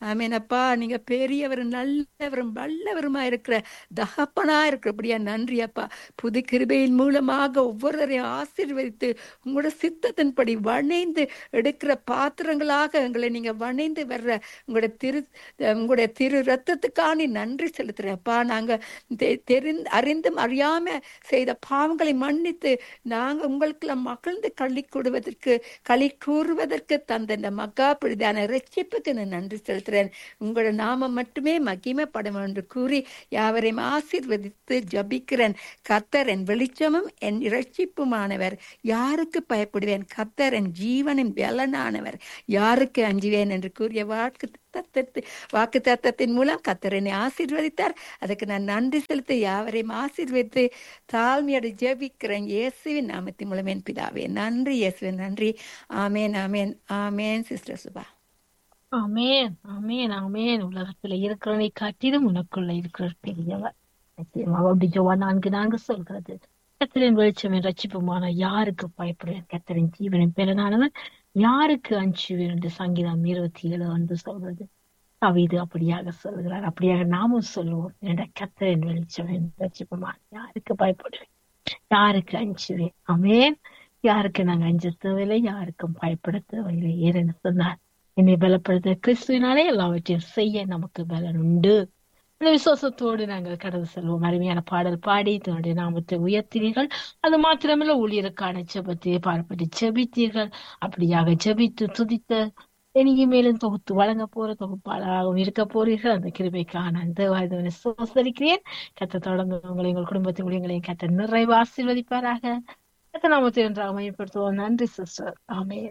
ஆமேனப்பா நீங்க பெரியவரும் நல்லவரும் வல்லவருமா இருக்கிற தகப்பனா இருக்கிறபடியா நன்றி அப்பா புது கிருபையின் மூலமாக ஒவ்வொருவரையும் ஆசீர்வதித்து உங்களோட சித்தத்தின்படி வணைந்து எடுக்கிற பாத்திரங்களாக எங்களை நீங்க வணைந்து வர்ற உங்களோட திரு உங்களுடைய திரு ரத்தத்துக்கான நன்றி செலுத்துறேன்ப்பா நாங்க தெ- தெரிந்து அறிந்தும் அறியாம செய்த பாவங்களை மன்னித்து நாங்க உங்களுக்கு மகிழ்ந்து களி கூடுவதற்கு களி கூறுவதற்கு தந்த இந்த மக்கா பிடிதான ரட்சிப்புக்கு நான் நன்றி செலுத்துறேன் உங்களோட நாமம் மட்டுமே மகிமைப்படும் என்று கூறி யாவரையும் ஆசீர்வதித்து ஜபிக்கிறேன் கர்த்தர் என் வெளிச்சமும் என் இரட்சிப்புமானவர் யாருக்கு பயப்படுவேன் கர்த்தர் என் ஜீவனின் பலனானவர் யாருக்கு அஞ்சுவேன் என்று கூறிய வாக்கு தத்தத்து வாக்கு தத்தத்தின் மூலம் கர்த்தர் என்னை ஆசீர்வதித்தார் அதுக்கு நான் நன்றி செலுத்தி யாவரையும் ஆசீர்வதித்து தாழ்மையோடு ஜெபிக்கிறேன் இயேசுவின் நாமத்தின் மூலம் என் பிதாவே நன்றி இயேசுவின் நன்றி ஆமேன் ஆமேன் ஆமேன் சிஸ்டர் சுபா ஆமென் ஆமென் ஆமென் உலகத்துல இருக்கிறவனை காட்டிலும் உனக்குள்ள இருக்கிற பெரியவர் நிச்சயமாக அப்படி ஜோவா நான்கு நான்கு சொல்கிறது கத்தரின் வெளிச்சமின் ரட்சிப்புமான யாருக்கு பயப்படுவேன் கத்தரின் ஜீவனின் பெலனானவர் யாருக்கு அஞ்சுவேன் என்று சங்கீதம் இருபத்தி ஏழு என்று சொல்றது அவைது அப்படியாக சொல்கிறார் அப்படியாக நாமும் சொல்லுவோம் என்ற கத்தரின் வெளிச்சமின் ரட்சிப்புமான யாருக்கு பயப்படுவேன் யாருக்கு அஞ்சுவேன் ஆமென் யாருக்கு நாங்க அஞ்ச தேவையில்லை யாருக்கும் பயப்பட தேவையில்லை ஏன்னு சொன்னார் என்னை பலப்படுத்த கிறிஸ்துவினாலே எல்லாவற்றையும் செய்ய நமக்கு பலன் உண்டு இந்த விசுவாசத்தோடு நாங்கள் கடந்து செல்வோம் அருமையான பாடல் பாடி தன்னுடைய நாமத்தை உயர்த்தினீர்கள் அது மாத்திரமல்ல ஊழியருக்கான ஜெபத்தை பார்ப்பட்டு ஜெபித்தீர்கள் அப்படியாக ஜெபித்து துதித்த இனிய மேலும் தொகுத்து வழங்க போற தொகுப்பாளராகவும் இருக்க போறீர்கள் அந்த கிருபைக்கான அந்த வாய்தவனை சோசரிக்கிறேன் கத்த தொடர்ந்து உங்களை எங்கள் குடும்பத்தின் ஊழியங்களையும் கத்த நிறைவு ஆசீர்வதிப்பாராக கத்த நாமத்தை ஒன்றாக மையப்படுத்துவோம் நன்றி சிஸ்டர் ஆமே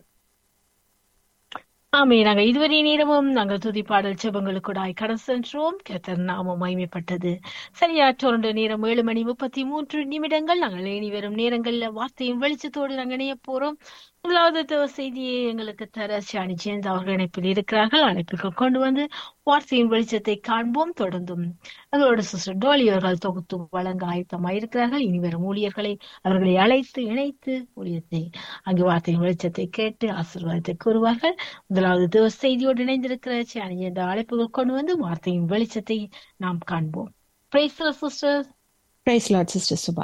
ஆமே நாங்கள் இதுவரை நேரமும் நாங்கள் துதி பாடல் ஜெபங்களுக்கூடாய் கடந்து சென்றோம் கர்த்தர் நாமம் மகிமைப்பட்டது சரியா தொடர்ந்து நேரம் ஏழு மணி முப்பத்தி மூன்று நிமிடங்கள் நாங்கள் இனி வரும் நேரங்கள்ல வார்த்தையும் வெளிச்சத்தோடு நாங்கள் இணைய போறோம் முதலாவது தேவ செய்தியை எங்களுக்கு தர ஷானி ஜெயந்த் அவர்கள் இணைப்பில் இருக்கிறார்கள் அழைப்புக்கு கொண்டு வந்து வார்த்தையின் வெளிச்சத்தை காண்போம் தொடர்ந்தும் எங்களோட சிஸ்டர் டோலி அவர்கள் தொகுத்து வழங்க ஆயத்தமாக இருக்கிறார்கள் இனி வரும் ஊழியர்களை அவர்களை அழைத்து இணைத்து ஊழியத்தை அங்கு வார்த்தையின் வெளிச்சத்தை கேட்டு ஆசீர்வாதத்தை கூறுவார்கள் முதலாவது தேவ செய்தியோடு இணைந்திருக்கிற ஷானி ஜெயந்த் அழைப்புகள் கொண்டு வந்து வார்த்தையின் வெளிச்சத்தை நாம் காண்போம் praise sister praise Lord sister Subha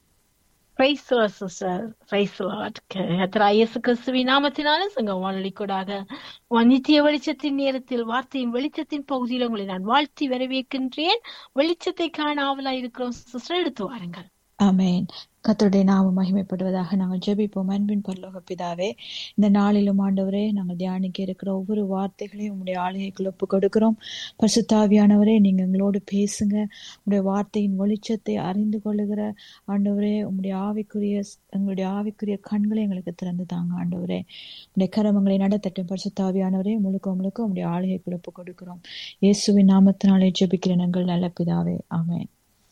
praise sister praise Lord கர்த்தரா இயேசு கிறிஸ்துவின் நாமத்தினால சங்கம் வானொலி கூடாக நித்திய வெளிச்சத்தின் நேரத்தில் வார்த்தையின் வெளிச்சத்தின் பகுதியில் உங்களை நான் வாழ்த்தி வரவேற்கின்றேன் வெளிச்சத்தை காண ஆவலா இருக்கிறோம் சிஸ்டர் எடுத்து வாருங்கள் ஆமென் கர்த்தருடைய நாமம் மகிமைப்படுவதாக நாங்கள் ஜெபிப்போம் அன்பின் பரலோக பிதாவே இந்த நாளிலும் ஆண்டவரே நாங்கள் தியானிக்க இருக்கிற ஒவ்வொரு வார்த்தைகளையும் உங்களுடைய ஆளுகைக்குள் ஒப்பு கொடுக்கிறோம் பரிசுத்தாவியானவரே நீங்க எங்களோடு பேசுங்க உங்களுடைய வார்த்தையின் வெளிச்சத்தை அறிந்து கொள்ளுகிற ஆண்டவரே உங்களுடைய ஆவிக்குரிய எங்களுடைய ஆவிக்குரிய கண்களை எங்களுக்கு திறந்து தாங்க ஆண்டவரே உங்களுடைய கரமங்களை நடத்தட்டும் பரிசுத்தாவியானவரே முழுக்க முழுக்க உங்களுடைய ஆளுகைக்குள் ஒப்பு கொடுக்கிறோம் இயேசுவின் நாமத்தினாலே ஜெபிக்கிற எங்கள் நல்ல பிதாவே ஆமென்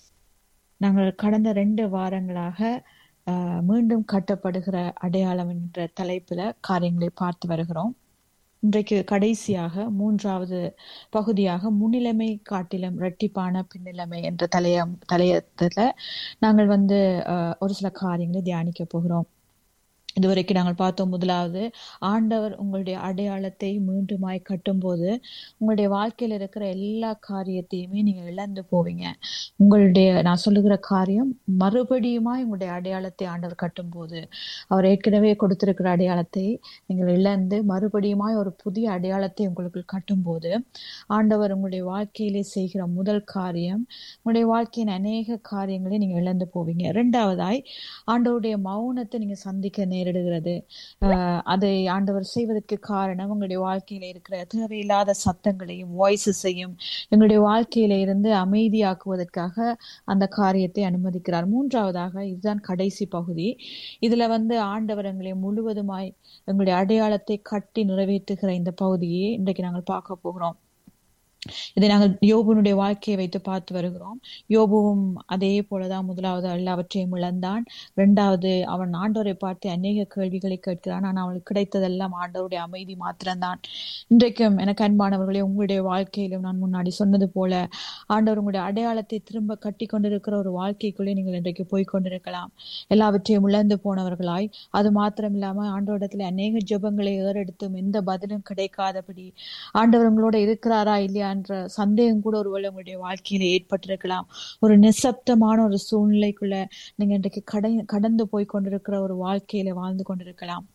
நாங்கள் கடந்த ரெண்டு வாரங்களாக ஆஹ், மீண்டும் கட்டப்படுகிற அடையாளம் என்ற தலைப்புல காரியங்களை பார்த்து வருகிறோம் இன்றைக்கு கடைசியாக மூன்றாவது பகுதியாக முன்னிலைமை காட்டிலும் இரட்டிப்பான பின்னிலைமை என்ற தலைய தலையத்துல நாங்கள் வந்து ஆஹ், ஒரு சில காரியங்களை தியானிக்க போகிறோம் இதுவரைக்கும் நாங்கள் பார்த்தோம் முதலாவது ஆண்டவர் உங்களுடைய அடையாளத்தை மீண்டுமாய் கட்டும்போது உங்களுடைய வாழ்க்கையில இருக்கிற எல்லா காரியத்தையுமே நீங்க இழந்து போவீங்க உங்களுடைய நான் சொல்லுகிற காரியம் மறுபடியுமாய் உங்களுடைய அடையாளத்தை ஆண்டவர் கட்டும்போது அவர் ஏற்கனவே கொடுத்திருக்கிற அடையாளத்தை நீங்கள் இழந்து மறுபடியுமாய் ஒரு புதிய அடையாளத்தை உங்களுக்கு கட்டும்போது ஆண்டவர் உங்களுடைய வாழ்க்கையிலே செய்கிற முதல் காரியம் உங்களுடைய வாழ்க்கையின் அநேக காரியங்களை நீங்க இழந்து போவீங்க இரண்டாவதாய் ஆண்டவருடைய மௌனத்தை நீங்க சந்திக்க நேரிடுகிறது ஆஹ் அதை ஆண்டவர் செய்வதற்கு காரணம் உங்களுடைய வாழ்க்கையில இருக்கிற தேவையில்லாத சத்தங்களையும் வாய்ஸஸையும் எங்களுடைய வாழ்க்கையில இருந்து அமைதியாக்குவதற்காக அந்த காரியத்தை அனுமதிக்கிறார் மூன்றாவதாக இதுதான் கடைசி பகுதி இதுல வந்து ஆண்டவர் எங்களை முழுவதுமாய் எங்களுடைய அடையாளத்தை கட்டி நிறைவேற்றுகிற இந்த பகுதியை இன்றைக்கு நாங்கள் பார்க்க போகிறோம் இதை நாங்கள் யோபுனுடைய வாழ்க்கையை வைத்து பார்த்து வருகிறோம் யோபுவும் அதே போலதான் முதலாவது எல்லாவற்றையும் இழந்தான் இரண்டாவது அவன் ஆண்டவரை பார்த்து அநேக கேள்விகளை கேட்கிறான் ஆனால் அவனுக்கு கிடைத்ததெல்லாம் ஆண்டவருடைய அமைதி மாத்திரம்தான் இன்றைக்கும் எனக்கு அன்பானவர்களே உங்களுடைய வாழ்க்கையிலும் நான் முன்னாடி சொன்னது போல ஆண்டவர் உங்களுடைய அடையாளத்தை திரும்ப கட்டி கொண்டிருக்கிற ஒரு வாழ்க்கைக்குள்ளே நீங்கள் இன்றைக்கு போய் கொண்டிருக்கலாம் எல்லாவற்றையும் இழந்து போனவர்களாய் அது மாத்திரம் இல்லாம ஆண்டவரிடத்துல அநேக ஜெபங்களை ஏறெடுத்தும் எந்த பதிலும் கிடைக்காதபடி ஆண்டவர் உங்களோட இருக்கிறாரா இல்லையா என்ற சந்தேகம் கூட ஒருவேளை உங்களுடைய வாழ்க்கையில ஏற்பட்டிருக்கலாம் ஒரு நிசப்தமான ஒரு சூழ்நிலைக்குள்ள நீங்க இன்றைக்கு கடை கடந்து போய் கொண்டிருக்கிற ஒரு வாழ்க்கையில வாழ்ந்து கொண்டிருக்கலாம்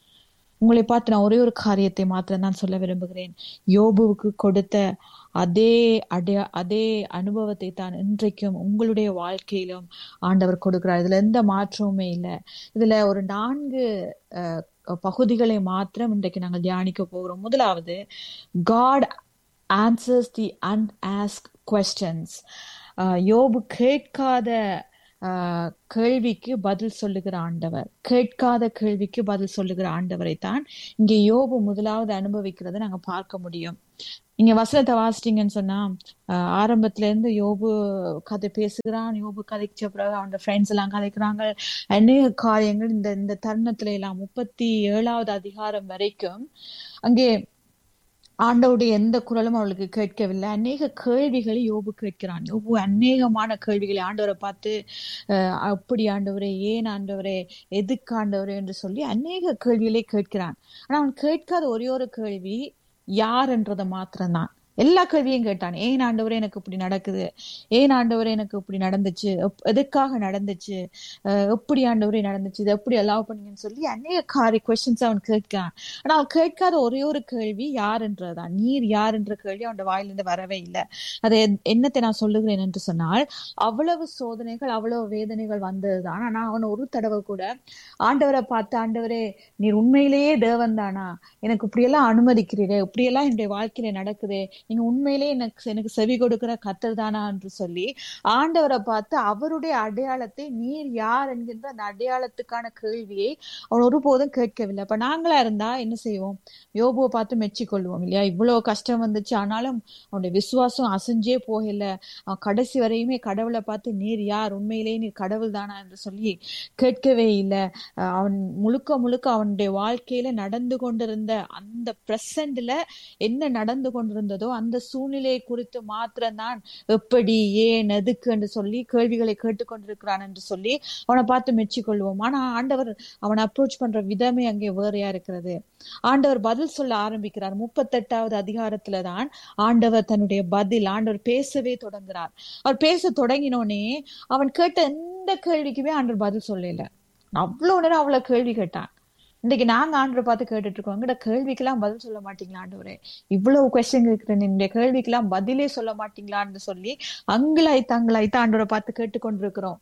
உங்களை பார்த்து நான் ஒரே ஒரு காரியத்தை மாத்திரம் தான் சொல்ல விரும்புகிறேன் யோபுவுக்கு கொடுத்த அதே அடைய அதே அனுபவத்தை தான் இன்றைக்கும் உங்களுடைய வாழ்க்கையிலும் ஆண்டவர் கொடுக்கிறார் இதுல எந்த மாற்றமுமே இல்லை இதுல ஒரு நான்கு அஹ், பகுதிகளை மாத்திரம் இன்றைக்கு நாங்கள் தியானிக்க போகிறோம் முதலாவது God answers the unasked questions யோபு கேட்காத ஆஹ், கேள்விக்கு பதில் சொல்லுகிற ஆண்டவர் கேட்காத கேள்விக்கு பதில் சொல்லுகிற ஆண்டவரை தான் இங்கே யோபு முதலாவது அனுபவிக்கிறதை நாங்க பார்க்க முடியும் நீங்க வசனத்தை வாசிட்டீங்கன்னு சொன்னா ஆஹ், ஆரம்பத்துல இருந்து யோபு கதை பேசுகிறான் யோபு கதைச்ச பிறகு அவனோட ஃப்ரெண்ட்ஸ் எல்லாம் கதைக்கிறாங்க அநேக காரியங்கள் இந்த இந்த தருணத்துல எல்லாம் முப்பத்தி ஏழாவது அதிகாரம் வரைக்கும் அங்கே ஆண்டவருடைய எந்த குரலும் அவளுக்கு கேட்கவில்லை அநேக கேள்விகளை யோபு கேட்கிறான் யோபு அநேகமான கேள்விகளை ஆண்டவரை பார்த்து அஹ், அப்படி ஆண்டவரே ஏன் ஆண்டவரே எதுக்கு ஆண்டவரே என்று சொல்லி அநேக கேள்விகளை கேட்கிறான் ஆனா அவன் கேட்காத ஒரே ஒரு கேள்வி யார் என்றதை மாத்திரம்தான் எல்லா கேள்வியும் கேட்டான் ஏன் ஆண்டவரே எனக்கு இப்படி நடக்குது ஏன் ஆண்டவரே எனக்கு இப்படி நடந்துச்சு எப்- எதுக்காக நடந்துச்சு அஹ் எப்படி ஆண்டவரே நடந்துச்சு இது எப்படி அலாவ் பண்ணீங்கன்னு சொல்லி அநேக காரி கொஸ்டின்ஸ் அவன் கேட்கான் ஆனா அவன் கேட்காத ஒரே ஒரு கேள்வி யாருன்றதுதான் நீர் யார் என்ற கேள்வி அவன் வாயிலிருந்து வரவே இல்லை அதை என்- என்னத்தை நான் சொல்லுகிறேன் என்று சொன்னால் அவ்வளவு சோதனைகள் அவ்வளவு வேதனைகள் வந்ததுதான் ஆனா அவன் ஒரு தடவை கூட ஆண்டவரை பார்த்து ஆண்டவரே நீர் உண்மையிலேயே தேவன் தானா எனக்கு இப்படியெல்லாம் அனுமதிக்கிறீரே இப்படியெல்லாம் என்னுடைய வாழ்க்கையில நடக்குதே நீங்க உண்மையிலேயே எனக்கு எனக்கு செவி கொடுக்கிற கத்தர் தானா என்று சொல்லி ஆண்டவரை பார்த்து அவருடைய அடையாளத்தை நீர் யார் என்கின்ற அந்த அடையாளத்துக்கான கேள்வியை அவன் ஒருபோதும் கேட்கவில்லை அப்ப நாங்களா இருந்தா என்ன செய்வோம் யோபுவை பார்த்து மெச்சிக்கொள்வோம் இல்லையா இவ்வளவு கஷ்டம் வந்துச்சு ஆனாலும் அவனுடைய விசுவாசம் அசைஞ்சே போகல அவன் கடைசி வரையுமே கடவுளை பார்த்து நீர் யார் உண்மையிலேயே நீர் கடவுள் தானா என்று சொல்லி கேட்கவே இல்லை அஹ் அவன் முழுக்க முழுக்க அவனுடைய வாழ்க்கையில நடந்து கொண்டிருந்த அந்த பிரசன்ட்ல என்ன நடந்து கொண்டிருந்ததோ அந்த சூழ்நிலையை குறித்து மாத்திரம்தான் எப்படி ஏன் எதுக்கு என்று சொல்லி கேள்விகளை கேட்டுக்கொண்டிருக்கிறான் என்று சொல்லி அவனை பார்த்து மெச்சிக்கொள்வோம் ஆனா ஆண்டவர் அவனை அப்ரோச் பண்ற விதமே அங்கே வேறையா இருக்கிறது ஆண்டவர் பதில் சொல்ல ஆரம்பிக்கிறார் முப்பத்தெட்டாவது அதிகாரத்துல தான் ஆண்டவர் தன்னுடைய பதில் ஆண்டவர் பேசவே தொடங்குறார் அவர் பேச தொடங்கினோனே அவன் கேட்ட எந்த கேள்விக்குமே ஆண்டவர் பதில் சொல்லல அவ்வளவு நேரம் அவ்வளவு கேள்வி கேட்டான் இன்னைக்கு நாங்க ஆண்டரை பார்த்து கேட்டுட்டு இருக்கோம் எங்கட கேள்விக்கெல்லாம் பதில் சொல்ல மாட்டீங்களா ஆண்டவரே இவ்வளவு கொஸ்டின் இருக்கிற இந்த கேள்விக்கெல்லாம் பதிலே சொல்ல மாட்டீங்களான்னு சொல்லி அங்கலாய் தங்களாய்த்து ஆண்டவரை பார்த்து கேட்டுக்கொண்டிருக்கிறோம்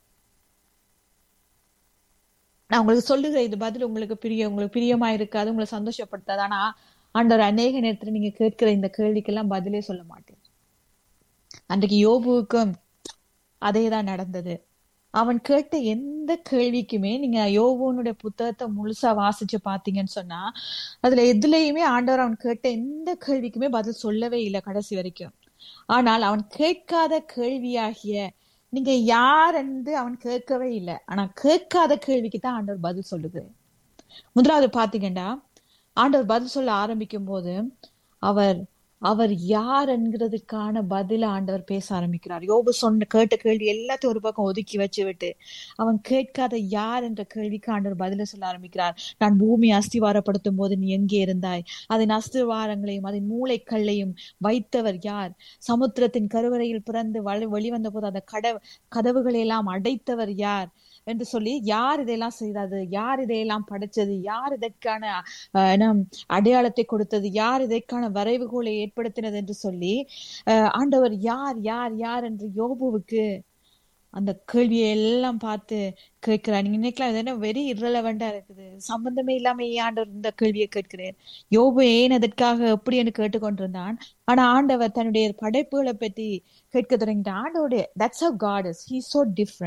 நான் உங்களுக்கு சொல்லுகிறேன் இது பதில் உங்களுக்கு பிரிய உங்களுக்கு பிரியமா இருக்காது உங்களை சந்தோஷப்படுத்தாது ஆனா ஆண்டவர் அநேக நேரத்துல நீங்க கேட்கிற இந்த கேள்விக்கெல்லாம் பதிலே சொல்ல மாட்டேன் அன்றைக்கு யோபுவுக்கும் அதேதான் நடந்தது அவன் கேட்ட எந்த கேள்விக்குமே நீங்க யோபுனுடைய புத்தகத்தை முழுசா வாசிச்சு பாத்தீங்கன்னு சொன்னா அதுல எதுலயுமே ஆண்டவர் அவன் கேட்ட எந்த கேள்விக்குமே பதில் சொல்லவே இல்லை கடைசி வரைக்கும் ஆனால் அவன் கேட்காத கேள்வியாகிய நீங்க யார் என்று அவன் கேட்கவே இல்லை ஆனா கேட்காத கேள்விக்கு தான் ஆண்டவர் பதில் சொல்லுது முதலாவது பாத்தீங்கன்னா ஆண்டவர் பதில் சொல்ல ஆரம்பிக்கும் போது அவர் அவர் யார் என்கிறதுக்கான பதில ஆண்டவர் பேச ஆரம்பிக்கிறார் யோபு சொன்ன கேட்ட கேள்வி எல்லாத்தையும் ஒரு பக்கம் ஒதுக்கி வச்சு விட்டு அவன் கேட்காத யார் என்ற கேள்விக்கு ஆண்டவர் பதில சொல்ல ஆரம்பிக்கிறார் நான் பூமி அஸ்திவாரப்படுத்தும் போது நீ எங்கே இருந்தாய் அதன் அஸ்திவாரங்களையும் அதன் மூளைக்கல்லையும் வைத்தவர் யார் சமுத்திரத்தின் கருவறையில் பிறந்து வழி வெளிவந்த போது அந்த கட கதவுகளை எல்லாம் அடைத்தவர் யார் என்று சொல்லி யார் இதையெல்லாம் செய்தது யார் இதையெல்லாம் படைச்சது யார் இதற்கான அஹ், என்ன, அடையாளத்தை கொடுத்தது யார் இதற்கான வரைவுகோலை ஏற்படுத்தினது என்று சொல்லி அஹ், ஆண்டவர் யார் யார் யார் என்று யோபுவுக்கு அந்த கேள்வியை எல்லாம் பார்த்து கேட்கிறார் நீங்க நினைக்கலாம் இது என்ன வெரி irrelevant-ஆ இருக்குது சம்பந்தமே இல்லாம ஏன் ஆண்டவர் இந்த கேள்வியை கேட்கிறேன் யோபு ஏன் அதற்காக எப்படி என்று கேட்டுக்கொண்டிருந்தான் ஆனா ஆண்டவர் தன்னுடைய படைப்புகளை பற்றி கேட்க தொடங்கிட்டான் ஆண்டவருடைய that's how God is he is so different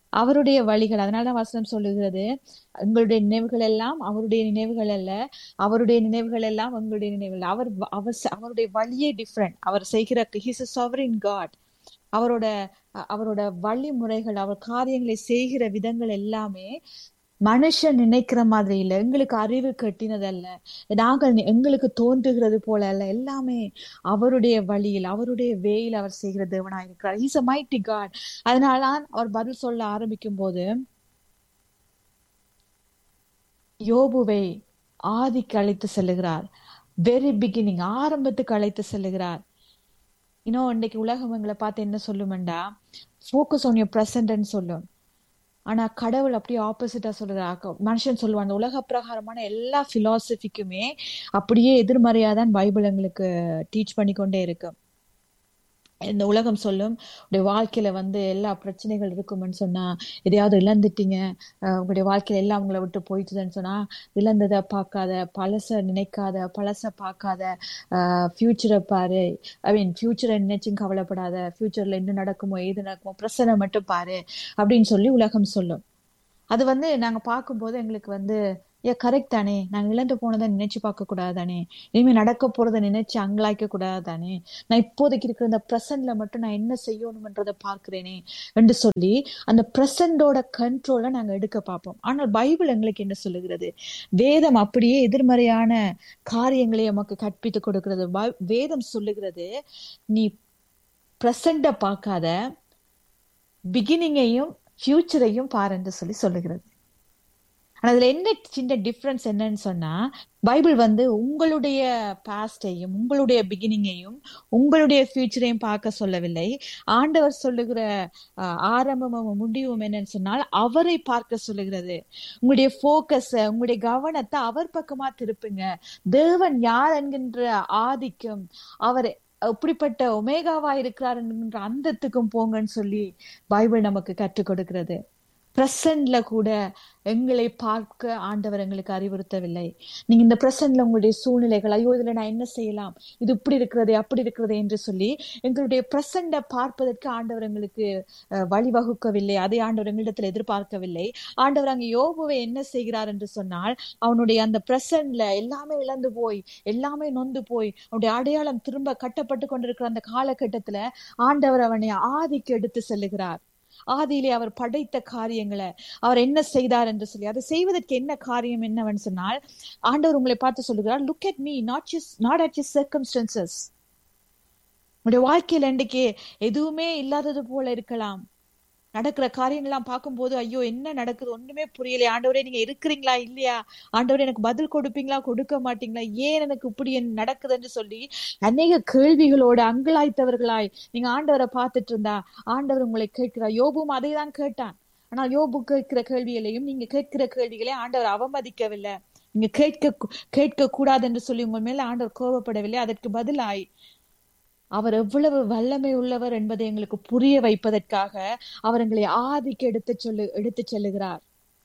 அவருடைய வழிகள் அதனாலதான் வசனம் சொல்லுகிறது எங்களுடைய நினைவுகள் எல்லாம் அவருடைய நினைவுகள் அல்ல அவருடைய நினைவுகள் எல்லாம் எங்களுடைய நினைவுகள் அவர் அவர் அவருடைய வழியே டிஃப்ரெண்ட் அவர் செய்கிற ஹிஸ் சாவரின் காட் அவரோட அவரோட வழிமுறைகள் அவர் காரியங்களை செய்கிற விதங்கள் எல்லாமே மனுஷன் நினைக்கிற மாதிரி இல்ல எங்களுக்கு அறிவு கட்டினதல்ல நாங்கள் எங்களுக்கு தோன்றுகிறது போல அல்ல எல்லாமே அவருடைய வழியில் அவருடைய வேயில் அவர் செய்கிற தேவனா இருக்கிறார் இஸ் அ மைட்டி காட் அதனால அவர் பதில் சொல்ல ஆரம்பிக்கும் போது யோபுவை ஆதிக்கு அழைத்து செல்லுகிறார் வெரி பிகினிங் ஆரம்பத்துக்கு அழைத்து செல்லுகிறார் இன்னும் இன்னைக்கு உலகம் எங்களை பார்த்து என்ன சொல்லுமெண்டா ஃபோக்கஸ் ஆன் யோர் ப்ரெசன்ட்னு சொல்லும் ஆனா கடவுள் அப்படியே ஆப்போசிட்டா சொல்றாரு மனுஷன் சொல்லுவான் அந்த உலக பிரகாரமான எல்லா பிலாசபிக்குமே அப்படியே எதிர்மறையாதான் பைபிள் எங்களுக்கு டீச் பண்ணி கொண்டே இருக்கு இந்த உலகம் சொல்லும் உடைய வாழ்க்கையில வந்து எல்லா பிரச்சனைகள் இருக்கும்னு சொன்னா எதையாவது இழந்துட்டீங்க உங்களுடைய வாழ்க்கையில எல்லாம் உங்களை விட்டு போயிட்டுதுன்னு சொன்னா இழந்ததை பார்க்காத பழச நினைக்காத பழச பார்க்காத ஆஹ் ஃபியூச்சரை பாரு ஐ மீன் ஃபியூச்சரை நினைச்சும் கவலைப்படாத ஃபியூச்சர்ல என்ன நடக்குமோ ஏது நடக்குமோ பிரச்சனை மட்டும் பாரு அப்படின்னு சொல்லி உலகம் சொல்லும் அது வந்து நாங்க பார்க்கும்போது எங்களுக்கு வந்து ஏ கரெக்ட் தானே நாங்க இழந்து போனதை நினைச்சு பார்க்க கூடாது தானே இனிமே நடக்க போறதை நினைச்சு அங்கலாய்க்க கூடாது தானே நான் இப்போதைக்கு இருக்கிற இந்த ப்ரெசன்ட்ல மட்டும் நான் என்ன செய்யணும்ன்றதை பார்க்கிறேனே என்று சொல்லி அந்த ப்ரெசண்டோட கண்ட்ரோலை நாங்க எடுக்க பார்ப்போம் ஆனால் பைபிள் எங்களுக்கு என்ன சொல்லுகிறது வேதம் அப்படியே எதிர்மறையான காரியங்களை நமக்கு கற்பித்து கொடுக்கிறது வேதம் சொல்லுகிறது நீ ப்ரெசண்ட பார்க்காத பிகினிங்கையும் ஃபியூச்சரையும் பாருன்னு சொல்லி சொல்லுகிறது ஆனா அதுல என்ன சின்ன டிஃப்ரென்ஸ் என்னன்னு சொன்னா பைபிள் வந்து உங்களுடைய பாஸ்டையும் உங்களுடைய பிகினிங்கையும் உங்களுடைய ஃபியூச்சரையும் பார்க்க சொல்லவில்லை ஆண்டவர் சொல்லுகிற ஆரம்பமும் முடிவும் என்னன்னு சொன்னால் அவரை பார்க்க சொல்லுகிறது உங்களுடைய போக்கஸ உங்களுடைய கவனத்தை அவர் பக்கமா திருப்புங்க தேவன் யார் என்கின்ற ஆதிக்கம் அவர் எப்படிப்பட்ட ஒமேகாவா இருக்கிறார் என்கின்ற அந்தத்துக்கும் போங்கன்னு சொல்லி பைபிள் நமக்கு கற்றுக் கொடுக்கிறது பிரசன்ட்ல கூட எங்களை பார்க்க ஆண்டவர் எங்களுக்கு அறிவுறுத்தவில்லை நீங்க இந்த பிரசன்ட்ல உங்களுடைய சூழ்நிலைகள் ஐயோ இதுல நான் என்ன செய்யலாம் இது இப்படி இருக்கிறது அப்படி இருக்கிறது என்று சொல்லி எங்களுடைய பிரசண்ட பார்ப்பதற்கு ஆண்டவர் எங்களுக்கு வழிவகுக்கவில்லை அதை ஆண்டவர் எங்களிடத்தில் எதிர்பார்க்கவில்லை ஆண்டவர் அங்க யோபுவை என்ன செய்கிறார் என்று சொன்னால் அவனுடைய அந்த பிரசன்ட்ல எல்லாமே இழந்து போய் எல்லாமே நொந்து போய் அவனுடைய அடையாளம் திரும்ப கட்டப்பட்டு கொண்டிருக்கிற அந்த காலகட்டத்துல ஆண்டவர் அவனை ஆதிக்கு எடுத்து செல்லுகிறார் ஆதியிலே அவர் படைத்த காரியங்களை அவர் என்ன செய்தார் என்று சொல்லி அதை செய்வதற்கு என்ன காரியம் என்னவென்று சொன்னால் ஆண்டவர் உங்களை பார்த்து சொல்லுகிறார் look at me not just not at just circumstances உங்களுடைய வாழ்க்கையில இன்றைக்கு எதுவுமே இல்லாதது போல இருக்கலாம் நடக்கிற காரியங்கள்லாம் பார்க்கும்போது ஐயோ என்ன நடக்குது ஒண்ணுமே புரியல ஆண்டவரே நீங்க இருக்கிறீங்களா இல்லையா ஆண்டவரே எனக்கு பதில் கொடுப்பீங்களா கொடுக்க மாட்டீங்களா ஏன் எனக்கு இப்படி நடக்குதுன்னு சொல்லி அநேக கேள்விகளோட அங்கலாய்த்தவர்களாய் நீங்க ஆண்டவரை பார்த்துட்டு இருந்தா ஆண்டவர் உங்களை கேட்கிறார் யோபும் அதை தான் கேட்டான் ஆனா யோபு கேட்கிற கேள்விகளையும் நீங்க கேட்கிற கேள்விகளை ஆண்டவர் அவமதிக்கவில்லை நீங்க கேட்க கேட்க கூடாது என்று சொல்லி உங்க மேல ஆண்டவர் கோபப்படவில்லை அதற்கு பதிலாய் அவர் எவ்வளவு வல்லமை உள்ளவர் என்பதை எங்களுக்கு புரிய வைப்பதற்காக அவர் எங்களை ஆதிக்கு எடுத்து சொல்லு எடுத்து செல்லுகிறார்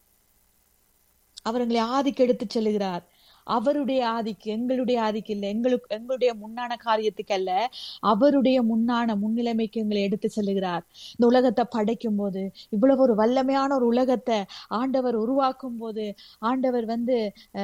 அவர் எங்களை ஆதிக்கு எடுத்து செல்லுகிறார் அவருடைய ஆதிக்கு எங்களுடைய ஆதிக்கு இல்லை எங்களுக்கு எங்களுடைய முன்னான காரியத்துக்கு அல்ல அவருடைய முன்னான முன்னிலைமைக்கு எங்களை எடுத்து செல்லுகிறார் இந்த உலகத்தை படைக்கும் போது இவ்வளவு ஒரு வல்லமையான ஒரு உலகத்தை ஆண்டவர் உருவாக்கும் போது ஆண்டவர் வந்து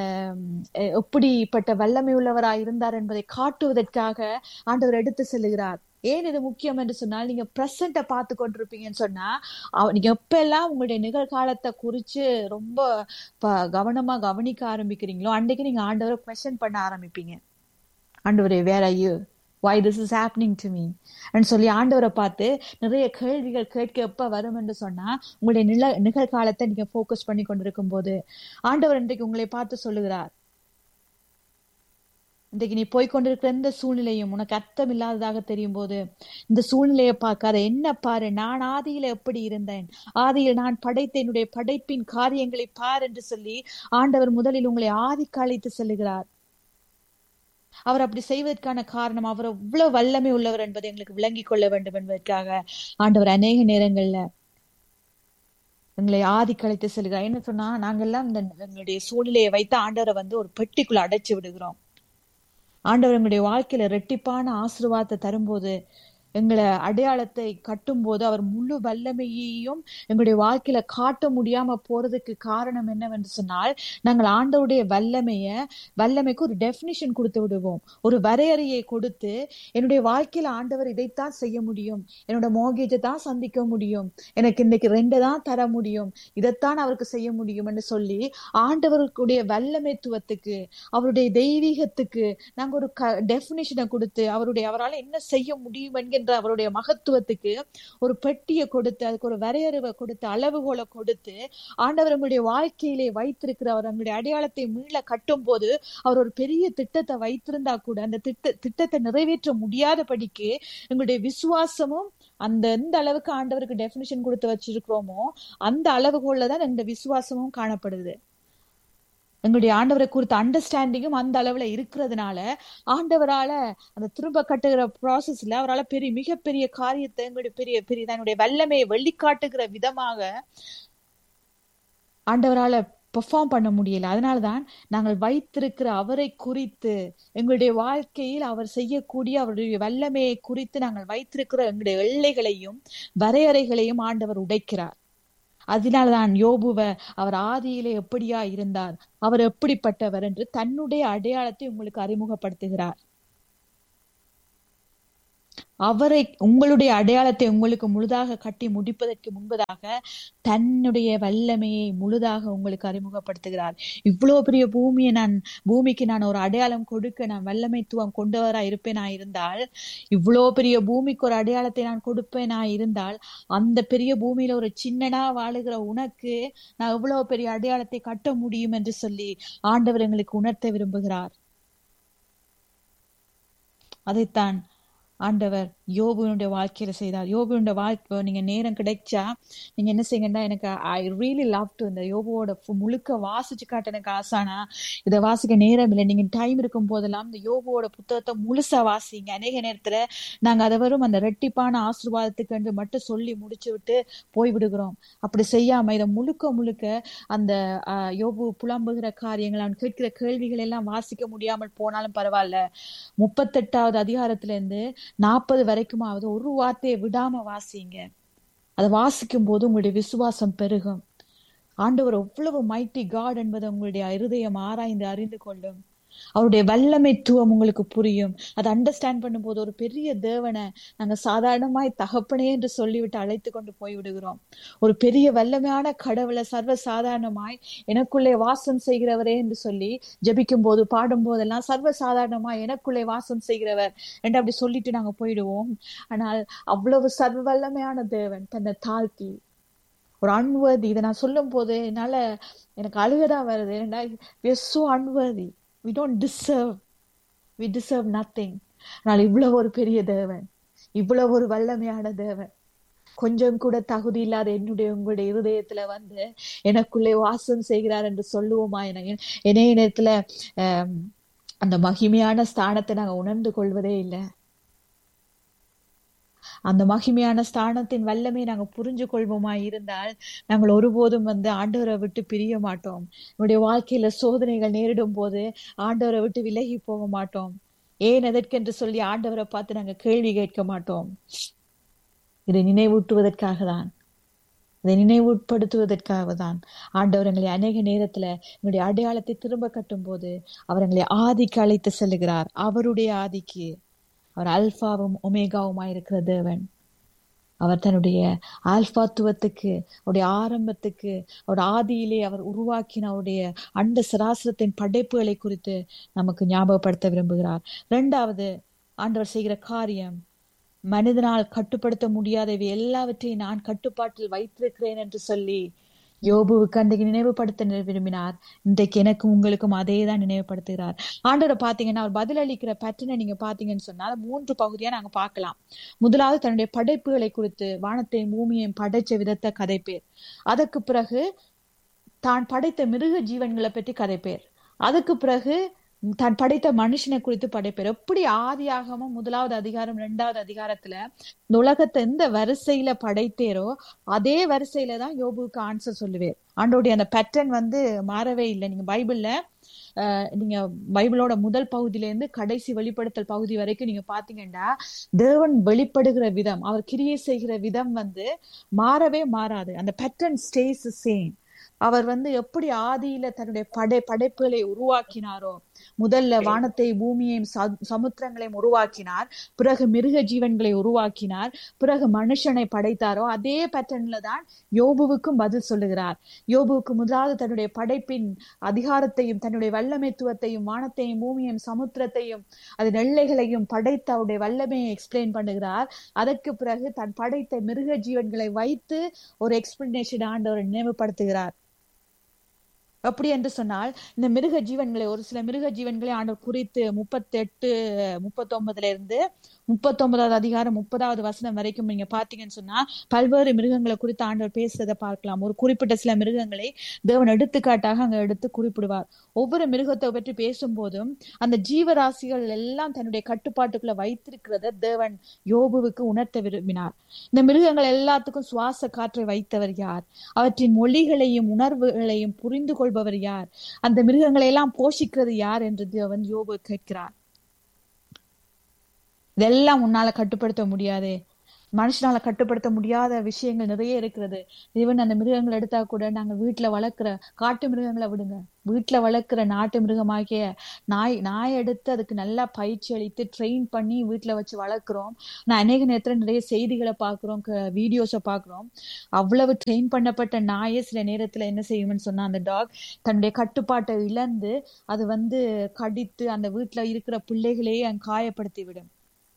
எப்படிப்பட்ட வல்லமை உள்ளவராய் இருந்தார் என்பதை காட்டுவதற்காக ஆண்டவர் எடுத்து செல்லுகிறார் ஏன் இது முக்கியம் என்று சொன்னால் நீங்க பிரசண்ட பார்த்து கொண்டிருப்பீங்கன்னு சொன்னா நீங்க எப்ப எல்லாம் உங்களுடைய நிகழ்காலத்தை குறிச்சு ரொம்ப கவனமா கவனிக்க ஆரம்பிக்கிறீங்களோ அன்றைக்கு நீங்க ஆண்டவரை கொஸ்டின் பண்ண ஆரம்பிப்பீங்க ஆண்டவரே வேற ஐயோ why this is happening to me சொல்லி ஆண்டவரை பார்த்து நிறைய கேள்விகள் கேட்க எப்ப வரும் என்று சொன்னா உங்களுடைய நில நிகழ்காலத்தை நீங்க போக்கஸ் பண்ணி கொண்டிருக்கும் போது ஆண்டவர் இன்றைக்கு உங்களை பார்த்து சொல்லுகிறார் இன்றைக்கு நீ போய்கொண்டிருக்கிற எந்த சூழ்நிலையும் உனக்கு அர்த்தம் இல்லாததாக தெரியும் போது இந்த சூழ்நிலையை பார்க்காத என்ன பாரு நான் ஆதியில எப்படி இருந்தேன் ஆதியில் நான் படைத்த என்னுடைய படைப்பின் காரியங்களை பார் என்று சொல்லி ஆண்டவர் முதலில் உங்களை ஆதிக்கு அழைத்து செல்லுகிறார் அவர் அப்படி செய்வதற்கான காரணம் அவர் எவ்வளவு வல்லமை உள்ளவர் என்பதை எங்களுக்கு விளங்கிக் கொள்ள வேண்டும் என்பதற்காக ஆண்டவர் அநேக நேரங்கள்ல எங்களை ஆதி கழித்து செல்கிறார் என்ன சொன்னா நாங்கெல்லாம் இந்த எங்களுடைய சூழ்நிலையை வைத்து ஆண்டவரை வந்து ஒரு பெட்டிக்குள்ள அடைச்சு விடுகிறோம் ஆண்டவர் எங்களுடைய வாழ்க்கையில ரெட்டிப்பான ஆசீர்வாதத்தை தரும்போது எங்களை அடையாளத்தை கட்டும்போது அவர் முழு வல்லமையையும் எங்களுடைய வாழ்க்கையில காட்ட முடியாம போறதுக்கு காரணம் என்னவென்று சொன்னால் நாங்கள் ஆண்டவருடைய வல்லமைய வல்லமைக்கு ஒரு டெபினிஷன் கொடுத்து விடுவோம் ஒரு வரையறையை கொடுத்து என்னுடைய வாழ்க்கையில ஆண்டவர் இதைத்தான் செய்ய முடியும் என்னோட மோகேஜை தான் சந்திக்க முடியும் எனக்கு இன்னைக்கு ரெண்டை தான் தர முடியும் இதைத்தான் அவருக்கு செய்ய முடியும் என்று சொல்லி ஆண்டவருடைய வல்லமைத்துவத்துக்கு அவருடைய தெய்வீகத்துக்கு நாங்க ஒரு டெபினிஷனை கொடுத்து அவருடைய அவரால் என்ன செய்ய முடியும் என்கின்ற அவருடைய மகத்துவத்துக்கு ஒரு பெட்டியை கொடுத்து அதுக்கு ஒரு வரையறுவை கொடுத்து அளவுகோலை கொடுத்து ஆண்டவர் உங்களுடைய வாழ்க்கையிலே வைத்திருக்கிற அவர் நம்முடைய அடையாளத்தை மீள கட்டும் போது அவர் ஒரு பெரிய திட்டத்தை வைத்திருந்தா கூட அந்த திட்ட திட்டத்தை நிறைவேற்ற முடியாதபடிக்கு எங்களுடைய விசுவாசமும் அந்த எந்த அளவுக்கு ஆண்டவருக்கு டெபினிஷன் கொடுத்து வச்சிருக்கிறோமோ அந்த அளவுகோல்ல தான் இந்த விசுவாசமும் காணப்படுது எங்களுடைய ஆண்டவரை குறித்த அண்டர்ஸ்டாண்டிங்கும் அந்த அளவுல இருக்கிறதுனால ஆண்டவரால அந்த திரும்ப கட்டுகிற ப்ராசஸ்ல அவரால் பெரிய மிகப்பெரிய காரியத்தை எங்களுடைய பெரிய பெரிய தன்னுடைய வல்லமையை வெளிக்காட்டுகிற விதமாக ஆண்டவரால பெர்ஃபார்ம் பண்ண முடியல அதனாலதான் நாங்கள் வைத்திருக்கிற அவரை குறித்து எங்களுடைய வாழ்க்கையில் அவர் செய்யக்கூடிய அவருடைய வல்லமையை குறித்து நாங்கள் வைத்திருக்கிற எங்களுடைய எல்லைகளையும் வரையறைகளையும் ஆண்டவர் உடைக்கிறார் அதனால்தான் யோபுவ அவர் ஆதியிலே எப்படியா இருந்தார் அவர் எப்படிப்பட்டவர் என்று தன்னுடைய அடையாளத்தை உங்களுக்கு அறிமுகப்படுத்துகிறார் அவரை உங்களுடைய அடையாளத்தை உங்களுக்கு முழுதாக கட்டி முடிப்பதற்கு முன்பதாக தன்னுடைய வல்லமையை முழுதாக உங்களுக்கு அறிமுகப்படுத்துகிறார் இவ்வளவு பெரிய பூமியை நான் பூமிக்கு நான் ஒரு அடையாளம் கொடுக்க நான் வல்லமைத்துவம் கொண்டவரா இருப்பேனா இருந்தால் இவ்வளோ பெரிய பூமிக்கு ஒரு அடையாளத்தை நான் கொடுப்பேனா இருந்தால் அந்த பெரிய பூமியில ஒரு சின்னனா வாழுகிற உனக்கு நான் இவ்வளவு பெரிய அடையாளத்தை கட்ட முடியும் என்று சொல்லி ஆண்டவர் எங்களுக்கு உணர்த்த விரும்புகிறார் அதைத்தான் ஆண்டவர் யோபுனுடைய வாழ்க்கையில செய்தார் யோபுனுடைய வாழ்க்கை நீங்க நேரம் கிடைச்சா நீங்க என்ன செய்யுங்கன்னா எனக்கு ஐ ரியலி லவ் டு இந்த யோபுவோட முழுக்க வாசிச்சு காட்ட எனக்கு ஆசானா இதை வாசிக்க நேரம் இல்லை நீங்க டைம் இருக்கும் போதெல்லாம் இந்த யோபுவோட புத்தகத்தை முழுசா வாசிங்க அநேக நேரத்துல நாங்க அதை வரும் அந்த ரெட்டிப்பான ஆசீர்வாதத்துக்கு என்று மட்டும் சொல்லி முடிச்சு விட்டு போய் விடுகிறோம் அப்படி செய்யாம இதை முழுக்க முழுக்க அந்த யோபு புலம்புகிற காரியங்கள் அவன் கேட்கிற கேள்விகள் எல்லாம் வாசிக்க முடியாமல் போனாலும் பரவாயில்ல முப்பத்தெட்டாவது அதிகாரத்துல இருந்து நாற்பது வரைக்குமாவது ஒரு வார்த்தையை விடாம வாசிங்க அதை வாசிக்கும் போது உங்களுடைய விசுவாசம் பெருகும் ஆண்டவர் எவ்வளவு மைட்டி காட் என்பதை உங்களுடைய இருதயம் ஆராய்ந்து அறிந்து கொள்ளும் அவருடைய வல்லமைத்துவம் உங்களுக்கு புரியும் அதை அண்டர்ஸ்டாண்ட் பண்ணும்போது ஒரு பெரிய தேவனை நாங்க சாதாரணமாய் தகப்பனே என்று சொல்லிவிட்டு அழைத்து கொண்டு போய் விடுகிறோம் ஒரு பெரிய வல்லமையான கடவுளை சர்வ சாதாரணமாய் எனக்குள்ளே வாசம் செய்கிறவரே என்று சொல்லி ஜபிக்கும் போது பாடும் போதெல்லாம் சர்வ சாதாரணமாய் எனக்குள்ளே வாசம் செய்கிறவர் என்று அப்படி சொல்லிட்டு நாங்க போயிடுவோம் ஆனால் அவ்வளவு சர்வ வல்லமையான தேவன் தன்னை தாழ்த்தி ஒரு அன்வர்தி இதை நான் சொல்லும் போது என்னால எனக்கு அழுகதான் வருது ஏன்னா so unworthy we don't deserve we deserve nothing ஆனால் இவ்வளவு ஒரு பெரிய தேவன் இவ்வளவு ஒரு வல்லமையான தேவன் கொஞ்சம் கூட தகுதி இல்லாத என்னுடைய உங்களுடைய இருதயத்துல வந்து எனக்குள்ளே வாசம் செய்கிறார் என்று சொல்லுவோமா எனக்கு இணைய நேரத்துல அந்த மகிமையான ஸ்தானத்தை நாங்க உணர்ந்து கொள்வதே இல்லை அந்த மகிமையான ஸ்தானத்தின் வல்லமை நாங்க புரிஞ்சு கொள்வோமா இருந்தால் நாங்கள் ஒருபோதும் வந்து ஆண்டவரை விட்டு பிரிய மாட்டோம் நம்முடைய வாழ்க்கையில சோதனைகள் நேரிடும் போது ஆண்டவரை விட்டு விலகி போக மாட்டோம் ஏன் எதற்கென்று சொல்லி ஆண்டவரை பார்த்து நாங்க கேள்வி கேட்க மாட்டோம் இதை நினைவூட்டுவதற்காக தான் இதை நினைவுட்படுத்துவதற்காக தான் ஆண்டவர் எங்களை அநேக நேரத்துல எங்களுடைய அடையாளத்தை திரும்ப கட்டும் போது அவர் எங்களை ஆதிக்கு அழைத்து செல்லுகிறார் அவருடைய ஆதிக்கு அவர் அல்பாவும் ஒமேகாவுமா இருக்கிற தேவன் அவர் தன்னுடைய ஆல்பாத்துவத்துக்கு அவருடைய ஆரம்பத்துக்கு அவருடைய ஆதியிலே அவர் உருவாக்கின அவருடைய அண்ட சராசரத்தின் படைப்புகளை குறித்து நமக்கு ஞாபகப்படுத்த விரும்புகிறார் இரண்டாவது ஆண்டவர் செய்கிற காரியம் மனிதனால் கட்டுப்படுத்த முடியாதவை எல்லாவற்றையும் நான் கட்டுப்பாட்டில் வைத்திருக்கிறேன் என்று சொல்லி யோபுவுக்கு அன்றைக்கு நினைவுபடுத்த விரும்பினார் இன்றைக்கு எனக்கும் உங்களுக்கும் அதே தான் நினைவுபடுத்துகிறார் ஆண்டவரை பாத்தீங்கன்னா அவர் பதிலளிக்கிற பேட்டர்னை நீங்க பாத்தீங்கன்னு சொன்னா மூன்று பகுதியா நாங்க பார்க்கலாம் முதலாவது தன்னுடைய படைப்புகளை குறித்து வானத்தையும் பூமியையும் படைச்ச விதத்தை கதைப்பேர் அதற்கு பிறகு தான் படைத்த மிருக ஜீவன்களை பற்றி கதைப்பேர் அதுக்கு பிறகு தான் படைத்த மனுஷனை குறித்து படைப்பேர் எப்படி ஆதியாகமும் முதலாவது அதிகாரம் இரண்டாவது அதிகாரத்துல இந்த உலகத்தை எந்த வரிசையில படைத்தேரோ அதே வரிசையில தான் யோபுக்கு ஆன்சர் சொல்லுவேர் ஆண்டோடைய அந்த பேட்டர்ன் வந்து மாறவே இல்லை நீங்க பைபிள்ல அஹ், நீங்க பைபிளோட முதல் பகுதியில இருந்து கடைசி வெளிப்படுத்தல் பகுதி வரைக்கும் நீங்க பாத்தீங்கன்னா தேவன் வெளிப்படுகிற விதம் அவர் கிரியை செய்கிற விதம் வந்து மாறவே மாறாது அந்த பேட்டர்ன் ஸ்டேஸ் சேம் அவர் வந்து எப்படி ஆதியில தன்னுடைய படை படைப்புகளை உருவாக்கினாரோ முதல்ல வானத்தை பூமியையும் ச- சமுத்திரங்களையும் உருவாக்கினார் பிறகு மிருக ஜீவன்களை உருவாக்கினார் பிறகு மனுஷனை படைத்தாரோ அதே பேட்டர்ன்ல தான் யோபுவுக்கும் பதில் சொல்லுகிறார் யோபுவுக்கு முதலாவது தன்னுடைய படைப்பின் அதிகாரத்தையும் தன்னுடைய வல்லமைத்துவத்தையும் வானத்தையும் பூமியையும் சமுத்திரத்தையும் அது எல்லைகளையும் படைத்த அவருடைய வல்லமையை எக்ஸ்பிளைன் பண்ணுகிறார் அதற்கு பிறகு தன் படைத்த மிருக ஜீவன்களை வைத்து ஒரு எக்ஸ்பிளனேஷன் ஆண்டவர் நினைவுபடுத்துகிறார் அப்படி என்று சொன்னால் இந்த மிருக ஜீவன்களை ஒரு சில மிருக ஜீவன்களை ஆண்டவர் குறித்து முப்பத்தி எட்டு முப்பத்தி ஒன்பதுல இருந்து முப்பத்தி ஒன்பதாவது அதிகாரம் முப்பதாவது வசனம் வரைக்கும் நீங்க பாத்தீங்கன்னு சொன்னா பல்வேறு மிருகங்களை குறித்து ஆண்டவர் பேசுறதை பார்க்கலாம் ஒரு குறிப்பிட்ட சில மிருகங்களை தேவன் எடுத்துக்காட்டாக அங்க எடுத்து குறிப்பிடுவார் ஒவ்வொரு மிருகத்தை பற்றி பேசும்போதும் அந்த ஜீவராசிகள் எல்லாம் தன்னுடைய கட்டுப்பாட்டுக்குள்ள வைத்திருக்கிறத தேவன் யோபுவுக்கு உணர்த்த விரும்பினார் இந்த மிருகங்கள் எல்லாத்துக்கும் சுவாச காற்றை வைத்தவர் யார் அவற்றின் மொழிகளையும் உணர்வுகளையும் புரிந்து கொள்பவர் யார் அந்த மிருகங்களை எல்லாம் போஷிக்கிறது யார் என்று தேவன் யோபு கேட்கிறார் இதெல்லாம் உன்னால கட்டுப்படுத்த முடியாதே மனுஷனால கட்டுப்படுத்த முடியாத விஷயங்கள் நிறைய இருக்கிறது ஈவன் அந்த மிருகங்கள் எடுத்தா கூட நாங்க வீட்டுல வளர்க்குற காட்டு மிருகங்களை விடுங்க வீட்டுல வளர்க்குற நாட்டு மிருகமாகிய நாய் நாய் எடுத்து அதுக்கு நல்லா பயிற்சி அளித்து ட்ரெயின் பண்ணி வீட்டுல வச்சு வளர்க்குறோம் நான் அநேக நேரத்துல நிறைய செய்திகளை பாக்குறோம் வீடியோஸை பாக்குறோம் அவ்வளவு ட்ரெயின் பண்ணப்பட்ட நாயே சில நேரத்துல என்ன செய்யும்னு சொன்னா அந்த டாக் தன்னுடைய கட்டுப்பாட்டை இழந்து அது வந்து கடித்து அந்த வீட்டுல இருக்கிற பிள்ளைகளையே அங்க காயப்படுத்தி விடும்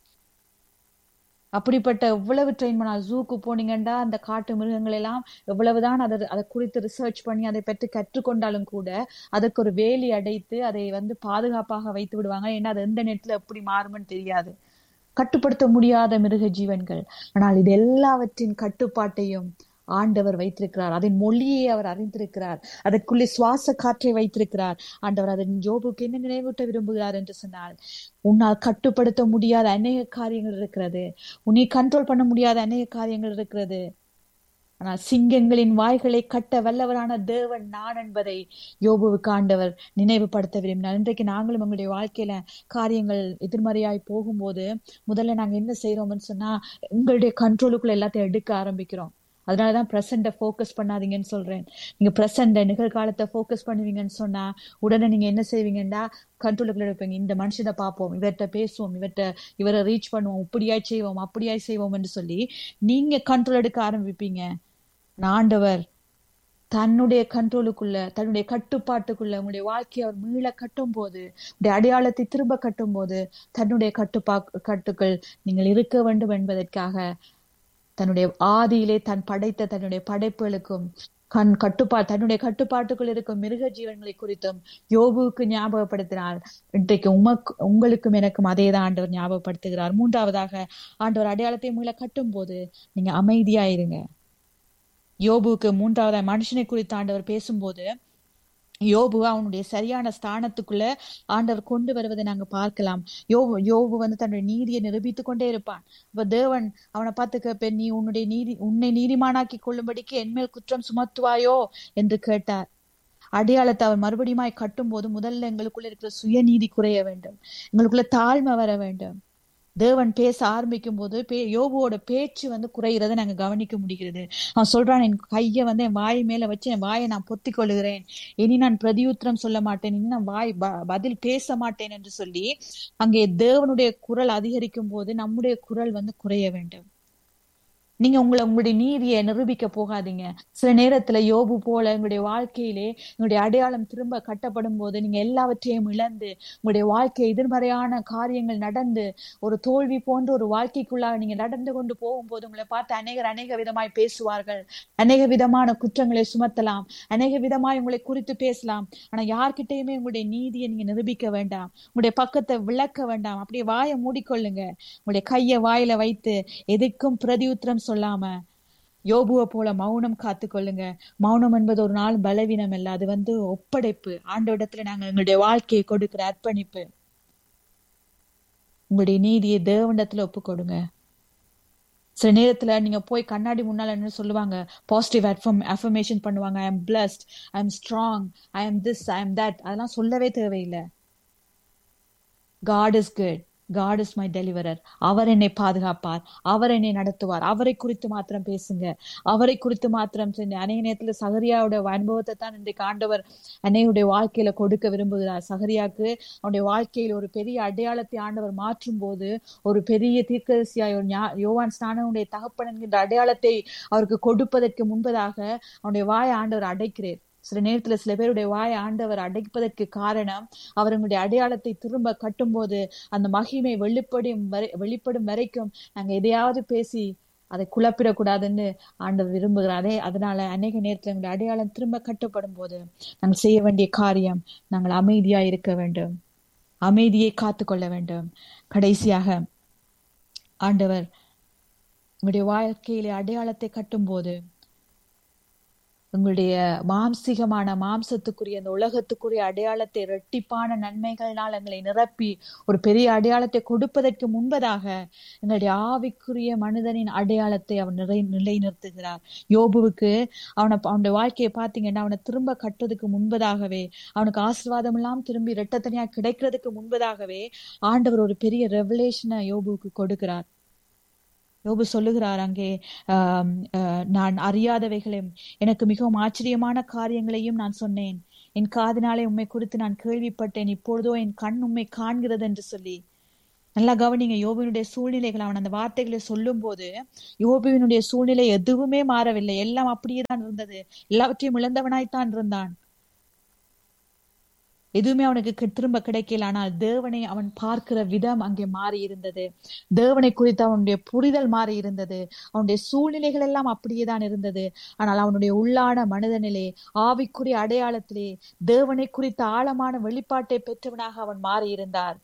அப்படிப்பட்ட எவ்வளவு ட்ரெயின் பண்ணா ஜூக்கு போனீங்கன்னா அந்த காட்டு மிருகங்கள் எல்லாம் எவ்வளவுதான் அதை அதை குறித்து ரிசர்ச் பண்ணி அதை பற்றி கற்றுக்கொண்டாலும் கூட அதற்கு ஒரு வேலி அடைத்து அதை வந்து பாதுகாப்பாக வைத்து விடுவாங்க ஏன்னா அது எந்த நேரத்துல எப்படி மாறும்னு தெரியாது கட்டுப்படுத்த முடியாத மிருக ஜீவன்கள் ஆனால் இது எல்லாவற்றின் கட்டுப்பாட்டையும் ஆண்டவர் வைத்திருக்கிறார் அதன் மொழியை அவர் அறிந்திருக்கிறார் அதற்குள்ளே சுவாச காற்றை வைத்திருக்கிறார் ஆண்டவர் அதன் ஜோபுக்கு என்ன நினைவூட்ட விரும்புகிறார் என்று சொன்னால் உன்னால் கட்டுப்படுத்த முடியாத அநேக காரியங்கள் இருக்கிறது உன்னை கண்ட்ரோல் பண்ண முடியாத அநேக காரியங்கள் இருக்கிறது ஆனால் சிங்கங்களின் வாய்களை கட்ட வல்லவரான தேவன் நான் என்பதை யோபுவுக்கு ஆண்டவர் நினைவுபடுத்த விரும்பினார் இன்றைக்கு நாங்களும் எங்களுடைய வாழ்க்கையில காரியங்கள் எதிர்மறையாய் போகும்போது முதல்ல நாங்க என்ன செய்யறோம்னு சொன்னா உங்களுடைய கண்ட்ரோலுக்குள்ள எல்லாத்தையும் எடுக்க ஆரம்பிக்கிறோம் அதனாலதான் ப்ரெசண்ட ஃபோக்கஸ் பண்ணாதீங்கன்னு சொல்றேன் நீங்க ப்ரெசண்ட நிகழ்காலத்தை ஃபோக்கஸ் பண்ணுவீங்கன்னு சொன்னா உடனே நீங்க என்ன செய்வீங்கன்னா கண்ட்ரோலுக்குள்ள எடுப்பீங்க இந்த மனுஷனை பார்ப்போம் இவர்கிட்ட பேசுவோம் இவர்கிட்ட இவரை ரீச் பண்ணுவோம் இப்படியாய் செய்வோம் அப்படியாய் செய்வோம் என்று சொல்லி நீங்க கண்ட்ரோல் எடுக்க ஆரம்பிப்பீங்க ஆண்டவர் தன்னுடைய கண்ட்ரோலுக்குள்ள தன்னுடைய கட்டுப்பாட்டுக்குள்ள உங்களுடைய வாழ்க்கையை அவர் மீள கட்டும் போது உடைய அடையாளத்தை திரும்ப கட்டும் போது தன்னுடைய கட்டுப்பா கட்டுக்கள் நீங்கள் இருக்க வேண்டும் என்பதற்காக தன்னுடைய ஆதியிலே தன் படைத்த தன்னுடைய படைப்புகளுக்கும் கண் கட்டுப்பா தன்னுடைய கட்டுப்பாட்டுக்குள் இருக்கும் மிருக ஜீவன்களை குறித்தும் யோபுவுக்கு ஞாபகப்படுத்தினார் இன்றைக்கு உமக்கு உங்களுக்கும் எனக்கும் அதே தான் ஆண்டவர் ஞாபகப்படுத்துகிறார் மூன்றாவதாக ஆண்டவர் அடையாளத்தை மீள கட்டும் போது நீங்க அமைதியா இருங்க யோபுவுக்கு மூன்றாவது மனுஷனை குறித்து ஆண்டவர் பேசும்போது யோபு அவனுடைய சரியான ஸ்தானத்துக்குள்ள ஆண்டவர் கொண்டு வருவதை நாங்க பார்க்கலாம் யோபு யோபு வந்து தன்னுடைய நீதியை நிரூபித்து கொண்டே இருப்பான் இப்ப தேவன் அவனை பார்த்து கேட்பேன் நீ உன்னுடைய நீதி உன்னை நீதிமானாக்கி கொள்ளும்படிக்கு என்மேல் குற்றம் சுமத்துவாயோ என்று கேட்டார் அடையாளத்தை அவர் மறுபடியும் கட்டும் போது முதல்ல எங்களுக்குள்ள இருக்கிற சுயநீதி குறைய வேண்டும் எங்களுக்குள்ள தாழ்மை வர வேண்டும் தேவன் பேச ஆரம்பிக்கும் போது பே யோபுவோட பேச்சு வந்து குறைகிறத நாங்க கவனிக்க முடிகிறது அவன் சொல்றான் என் கைய வந்து என் வாய் மேல வச்சு என் வாயை நான் பொத்தி கொள்ளுகிறேன் இனி நான் பிரதியுத்திரம் சொல்ல மாட்டேன் இனி நான் வாய் பதில் பேச மாட்டேன் என்று சொல்லி அங்கே தேவனுடைய குரல் அதிகரிக்கும் போது நம்முடைய குரல் வந்து குறைய வேண்டும் நீங்க உங்களை உங்களுடைய நீதியை நிரூபிக்க போகாதீங்க சில நேரத்துல யோபு போல உங்களுடைய வாழ்க்கையிலே உங்களுடைய அடையாளம் திரும்ப கட்டப்படும் போது நீங்க எல்லாவற்றையும் இழந்து உங்களுடைய வாழ்க்கை எதிர்மறையான காரியங்கள் நடந்து ஒரு தோல்வி போன்ற ஒரு வாழ்க்கைக்குள்ளாக நீங்க நடந்து கொண்டு போகும்போது உங்களை பார்த்து அநேகர் அநேக விதமாய் பேசுவார்கள் அநேக விதமான குற்றங்களை சுமத்தலாம் அநேக விதமாய் உங்களை குறித்து பேசலாம் ஆனா யார்கிட்டயுமே உங்களுடைய நீதியை நீங்க நிரூபிக்க வேண்டாம் உங்களுடைய பக்கத்தை விளக்க வேண்டாம் அப்படியே வாயை மூடிக்கொள்ளுங்க உங்களுடைய கையை வாயில வைத்து எதுக்கும் பிரதியுத்திரம் சொல்லாம யோபுவை போல மௌனம் காத்து கொள்ளுங்க மௌனம் என்பது ஒரு நாள் பலவீனம் அல்ல அது வந்து ஒப்படைப்பு ஆண்டவிடத்துல நாங்க எங்களுடைய வாழ்க்கையை கொடுக்கிற அர்ப்பணிப்பு உங்களுடைய நீதியை தேவண்டத்துல ஒப்பு கொடுங்க சில நேரத்துல நீங்க போய் கண்ணாடி முன்னால என்ன சொல்லுவாங்க பாசிட்டிவ் அஃபர்மேஷன் பண்ணுவாங்க I am blessed I am strong I am this I am that அதெல்லாம் சொல்லவே தேவையில்லை God is good God is my deliverer அவர் என்னை பாதுகாப்பார் அவர் என்னை நடத்துவார் அவரை குறித்து மாத்திரம் பேசுங்க அவரை குறித்து மாத்திரம் செஞ்சு அநேக நேரத்துல சகரியாவுடைய அனுபவத்தை தான் இன்றைக்கு ஆண்டவர் அன்னையுடைய வாழ்க்கையில கொடுக்க விரும்புகிறார் சகரியாக்கு அவனுடைய வாழ்க்கையில் ஒரு பெரிய அடையாளத்தை ஆண்டவர் மாற்றும் போது ஒரு பெரிய தீர்க்கதரிசியாய் ஒரு ஞா- யோவான் ஸ்நானனுடைய தகப்பன் என்கின்ற அடையாளத்தை அவருக்கு கொடுப்பதற்கு முன்பதாக அவனுடைய வாயை ஆண்டவர் அடைக்கிறார் சில நேரத்துல சில பேருடைய வாயை ஆண்டவர் அடைப்பதற்கு காரணம் அவர்களுடைய அடையாளத்தை திரும்ப கட்டும்போது அந்த மகிமை வெளிப்படும் வரை வெளிப்படும் வரைக்கும் நாங்க எதையாவது பேசி அதை குழப்பிடக்கூடாதுன்னு ஆண்டவர் விரும்புகிறாரே அதனால அநேக நேரத்துல எங்களுடைய அடையாளம் திரும்ப கட்டப்படும் போது நாங்கள் செய்ய வேண்டிய காரியம் நாங்கள் அமைதியா இருக்க வேண்டும் அமைதியை காத்து கொள்ள வேண்டும் கடைசியாக ஆண்டவர் உங்களுடைய வாழ்க்கையிலே அடையாளத்தை கட்டும்போது உங்களுடைய மாம்சிகமான மாம்சத்துக்குரிய அந்த உலகத்துக்குரிய அடையாளத்தை இரட்டிப்பான நன்மைகளினால் எங்களை நிரப்பி ஒரு பெரிய அடையாளத்தை கொடுப்பதற்கு முன்பதாக எங்களுடைய ஆவிக்குரிய மனிதனின் அடையாளத்தை அவன் நிலை நிலைநிறுத்துகிறார் யோபுவுக்கு அவனை அவனுடைய வாழ்க்கையை பார்த்தீங்கன்னா அவனை திரும்ப கட்டுறதுக்கு முன்பதாகவே அவனுக்கு ஆசீர்வாதம் எல்லாம் திரும்பி இரட்டத்தனியா கிடைக்கிறதுக்கு முன்பதாகவே ஆண்டவர் ஒரு பெரிய ரெவலேஷனை யோபுவுக்கு கொடுக்கிறார் யோபு சொல்லுகிறார் அங்கே ஆம், அஹ், நான் அறியாதவைகளையும் எனக்கு மிகவும் ஆச்சரியமான காரியங்களையும் நான் சொன்னேன் என் காதினாலே உம்மை குறித்து நான் கேள்விப்பட்டேன் இப்பொழுதோ என் கண் உம்மை காண்கிறது என்று சொல்லி நல்லா கவனிங்க யோபுவினுடைய சூழ்நிலைகள் அவன் அந்த வார்த்தைகளை சொல்லும் போது யோபுவினுடைய சூழ்நிலை எதுவுமே மாறவில்லை எல்லாம் அப்படியே தான் இருந்தது எல்லாவற்றையும் இழந்தவனாய்த்தான் இருந்தான் எதுவுமே அவனுக்கு கி- திரும்ப கிடைக்கல ஆனால் தேவனை அவன் பார்க்கிற விதம் அங்கே மாறி இருந்தது தேவனை குறித்து அவனுடைய புரிதல் மாறி இருந்தது அவனுடைய சூழ்நிலைகள் எல்லாம் அப்படியே தான் இருந்தது ஆனால் அவனுடைய உள்ளான மனிதனிலே ஆவிக்குரிய அடையாளத்திலே தேவனை குறித்த ஆழமான வெளிப்பாட்டை பெற்றவனாக அவன் மாறி இருந்தார்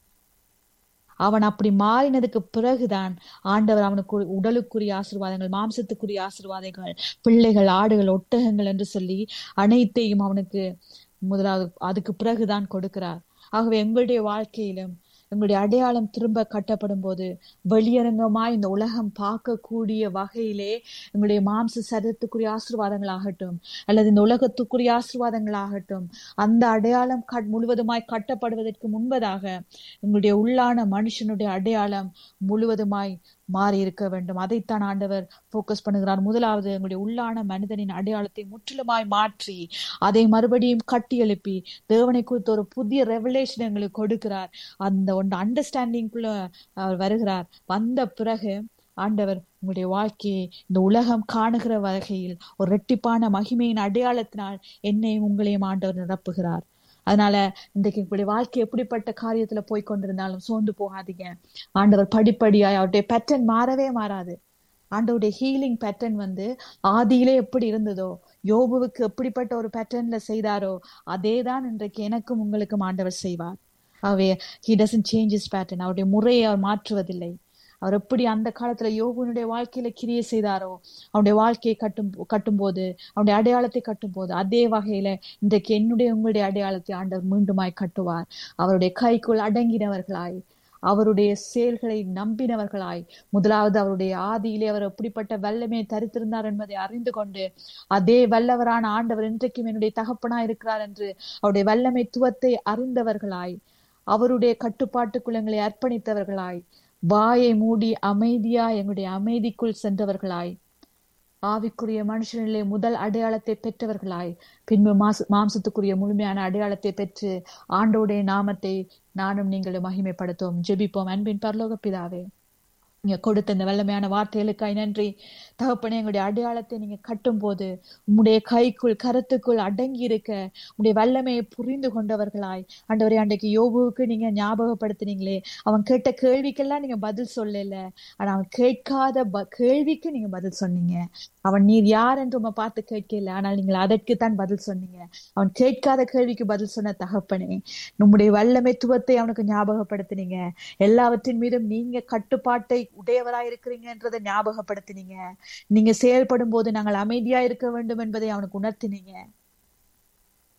அவன் அப்படி மாறினதுக்கு பிறகுதான் ஆண்டவர் அவனுக்கு ஒரு உடலுக்குரிய ஆசீர்வாதங்கள் மாம்சத்துக்குரிய ஆசீர்வாதங்கள் பிள்ளைகள் ஆடுகள் ஒட்டகங்கள் என்று சொல்லி அனைத்தையும் அவனுக்கு முதலாவது அதுக்கு பிறகுதான் கொடுக்கிறார் ஆகவே எங்களுடைய வாழ்க்கையிலும் எங்களுடைய அடையாளம் திரும்ப கட்டப்படும் போது வெளியரங்கமாய் இந்த உலகம் பார்க்கக்கூடிய வகையிலே எங்களுடைய மாம்ச சரீரத்துக்குரிய ஆசீர்வாதங்களாகட்டும் அல்லது இந்த உலகத்துக்குரிய ஆசீர்வாதங்களாகட்டும் அந்த அடையாளம் கட் முழுவதுமாய் கட்டப்படுவதற்கு முன்பதாக எங்களுடைய உள்ளான மனுஷனுடைய அடையாளம் முழுவதுமாய் மாறி இருக்க வேண்டும் அதைத்தான் ஆண்டவர் போக்கஸ் பண்ணுகிறார் முதலாவது எங்களுடைய உள்ளான மனிதனின் அடையாளத்தை முற்றிலுமாய் மாற்றி அதை மறுபடியும் கட்டி எழுப்பி தேவனை குறித்த ஒரு புதிய ரெவலேஷன் எங்களுக்கு கொடுக்கிறார் அந்த ஒன்று அண்டர்ஸ்டாண்டிங்குள்ள அவர் வருகிறார் வந்த பிறகு ஆண்டவர் உங்களுடைய வாழ்க்கையை இந்த உலகம் காணுகிற வகையில் ஒரு ரெட்டிப்பான மகிமையின் அடையாளத்தினால் என்னையும் உங்களையும் ஆண்டவர் நிரப்புகிறார் அதனால இன்றைக்கு உங்களுடைய வாழ்க்கை எப்படிப்பட்ட காரியத்துல போய் கொண்டிருந்தாலும் சோர்ந்து போகாதீங்க ஆண்டவர் படிப்படியாய் அவருடைய பேட்டர்ன் மாறவே மாறாது ஆண்டவருடைய ஹீலிங் பேட்டர்ன் வந்து ஆதியிலே எப்படி இருந்ததோ யோபுவுக்கு எப்படிப்பட்ட ஒரு பேட்டர்ன்ல செய்தாரோ அதே தான் இன்றைக்கு எனக்கும் உங்களுக்கும் ஆண்டவர் செய்வார் ஆகவே ஹி டசன் சேஞ்சஸ் பேட்டர்ன் அவருடைய முறையை அவர் மாற்றுவதில்லை அவர் எப்படி அந்த காலத்துல யோபுனுடைய வாழ்க்கையில கிரியை செய்தாரோ அவனுடைய வாழ்க்கையை கட்டும் கட்டும்போது அவனுடைய அடையாளத்தை கட்டும்போது அதே வகையில இன்றைக்கு என்னுடைய உங்களுடைய அடையாளத்தை ஆண்டவர் மீண்டுமாய் கட்டுவார் அவருடைய கைக்குள் அடங்கினவர்களாய் அவருடைய செயல்களை நம்பினவர்களாய் முதலாவது அவருடைய ஆதியிலே அவர் எப்படிப்பட்ட வல்லமையை தரித்திருந்தார் என்பதை அறிந்து கொண்டு அதே வல்லவரான ஆண்டவர் இன்றைக்கும் என்னுடைய தகப்பனாய் இருக்கிறார் என்று அவருடைய வல்லமைத்துவத்தை அறிந்தவர்களாய் அவருடைய கட்டுப்பாட்டுக்குள் எங்களை அர்ப்பணித்தவர்களாய் வாயை மூடி அமைதியா எங்களுடைய அமைதிக்குள் சென்றவர்களாய் ஆவிக்குரிய மனுஷனிலே முதல் அடையாளத்தை பெற்றவர்களாய் பின்பு மாச மாம்சத்துக்குரிய முழுமையான அடையாளத்தை பெற்று ஆண்டோடைய நாமத்தை நானும் நீங்களும் மகிமைப்படுத்துவோம் ஜெபிப்போம் அன்பின் பரலோக பிதாவே நீங்க கொடுத்த இந்த வல்லமையான வார்த்தைகளுக்காய் நன்றி தகப்பனே எங்களுடைய அடையாளத்தை நீங்க கட்டும் போது உம்முடைய கைக்குள் கருத்துக்குள் அடங்கி இருக்க உம்முடைய வல்லமையை புரிந்து கொண்டவர்களாய் ஆண்டவரே அன்றைக்கு யோபுவுக்கு நீங்க ஞாபகப்படுத்தினீங்களே அவன் கேட்ட கேள்விக்கெல்லாம் நீங்க பதில் சொல்லல ஆனா அவன் கேட்காத ப- கேள்விக்கு நீங்க பதில் சொன்னீங்க அவன் நீர் யார் என்று உம்மை பார்த்து கேட்கல ஆனால் நீங்கள் அதற்குத்தான் பதில் சொன்னீங்க அவன் கேட்காத கேள்விக்கு பதில் சொன்ன தகப்பனே நம்முடைய வல்லமைத்துவத்தை அவனுக்கு ஞாபகப்படுத்தினீங்க எல்லாவற்றின் மீதும் நீங்க கட்டுப்பாட்டை உடையவராய் இருக்கிறீங்கன்றதை ஞாபகப்படுத்தினீங்க நீங்க செயல்படும் போது நாங்கள் அமைதியா இருக்க வேண்டும் என்பதை அவனுக்கு உணர்த்தினீங்க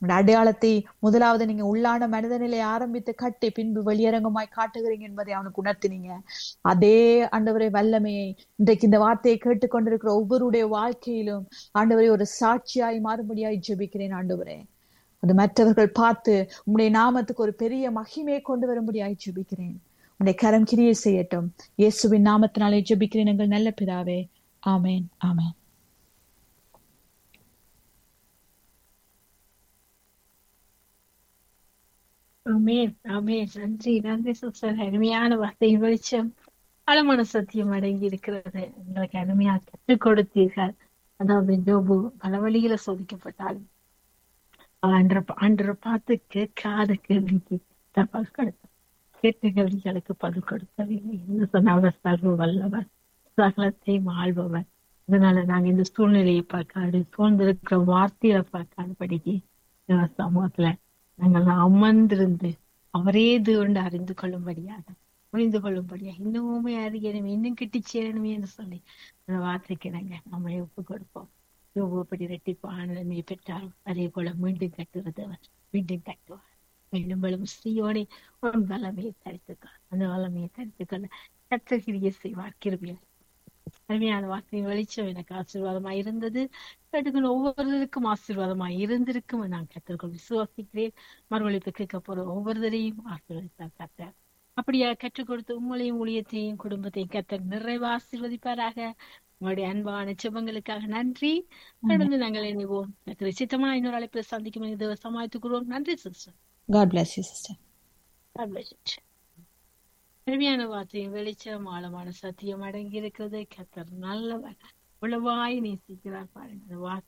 உங்களுடைய அடையாளத்தை முதலாவது நீங்க உள்ளான மனிதநிலை ஆரம்பித்து கட்டி பின்பு வெளியரங்கமாய் காட்டுகிறீங்க என்பதை அவனுக்கு உணர்த்தினீங்க அதே ஆண்டவரை வல்லமையை இன்றைக்கு இந்த வார்த்தையை கேட்டுக்கொண்டிருக்கிற ஒவ்வொருடைய வாழ்க்கையிலும் ஆண்டவரை ஒரு சாட்சியாய் மாறுபடியாய் ஜெபிக்கிறேன் ஆண்டவரே அது மற்றவர்கள் பார்த்து உம்முடைய நாமத்துக்கு ஒரு பெரிய மகிமையை கொண்டு வரும்படியாய் ஜெபிக்கிறேன் உம்முடைய கரம் கிரியை செய்யட்டும் இயேசுவின் நாமத்தினாலே ஜெபிக்கிறேன் எங்கள் நல்ல பிதாவே ஆமேன் ஆமேன் ஆமென் ஆமென் நன்றி நன்றி சிஸ்டர் அருமையான வார்த்தை வெளிச்சம் ஆழமான சத்தியம் அடங்கி இருக்கிறது எங்களுக்கு அருமையா கற்றுக் கொடுத்தீர்கள் அதாவது ஜோபு பல வழியில சோதிக்கப்பட்டாலும் ஆண்டரை ஆண்டரை பார்த்து கேட்காத கேள்விக்கு தான் பதில் கொடுத்தார் கேட்ட கேள்விகளுக்கு பதில் கொடுக்கவில்லை என்ன சொன்னால் சர்வ வல்லவர் சகலத்தையும் ஆள்பவர் அதனால நாங்க இந்த சூழ்நிலையை பார்க்காது சூழ்ந்திருக்கிற வார்த்தைகளை பார்க்காதபடிக்கு தேவ சமூகத்துல நாங்கள் அமர்ந்திருந்து அவரே தேவண்டு அறிந்து கொள்ளும்படியாக புரிந்து கொள்ளும்படியா இன்னுமே அறியணுமே இன்னும் கிட்டி சேரணுமே என்று சொல்லி அந்த வார்த்தைக்கு நாங்க நம்மை ஒப்பு கொடுப்போம் யோகப்படி ரெட்டிப்பான நன்மையை பெற்றால் அதே போல மீண்டும் கட்டுவதவர் மீண்டும் கட்டுவார் மீண்டும் வலும் ஸ்ரீயோனை உன் வல்லமையை தரித்துக்கொள் அந்த வல்லமையை தரித்துக்கொள்ள கத்தகிரிய செய்வார் கிருபியல் அருமையான வார்த்தையின் வெளிச்சம் எனக்கு ஆசீர்வாதமா இருந்தது கேட்டுக்கொண்டு ஒவ்வொருவருக்கும் ஆசீர்வாதமா இருந்திருக்கும் நான் கற்றுக்கொள் விசுவாசிக்கிறேன் மறுவழிப்பு கேட்க போற ஒவ்வொருவரையும் ஆசீர்வதித்தார் கத்தார் அப்படியா கற்றுக் கொடுத்து உங்களையும் ஊழியத்தையும் குடும்பத்தையும் கத்தர் நிறைவா ஆசீர்வதிப்பாராக உங்களுடைய அன்பான செபங்களுக்காக நன்றி தொடர்ந்து நாங்கள் இணைவோம் கத்திர சித்தமா இன்னொரு அழைப்பில் சந்திக்கும் இது சமாளித்துக்கிறோம் நன்றி sister God bless you, sister. God bless you. அருமையான வார்த்தையும் வெளிச்சம் ஆழமான சத்தியம் அடங்கி இருக்கிறது கத்தர் நல்லவர் உளவாய் நேசிக்கிறார் பாருங்க அந்த வார்த்தை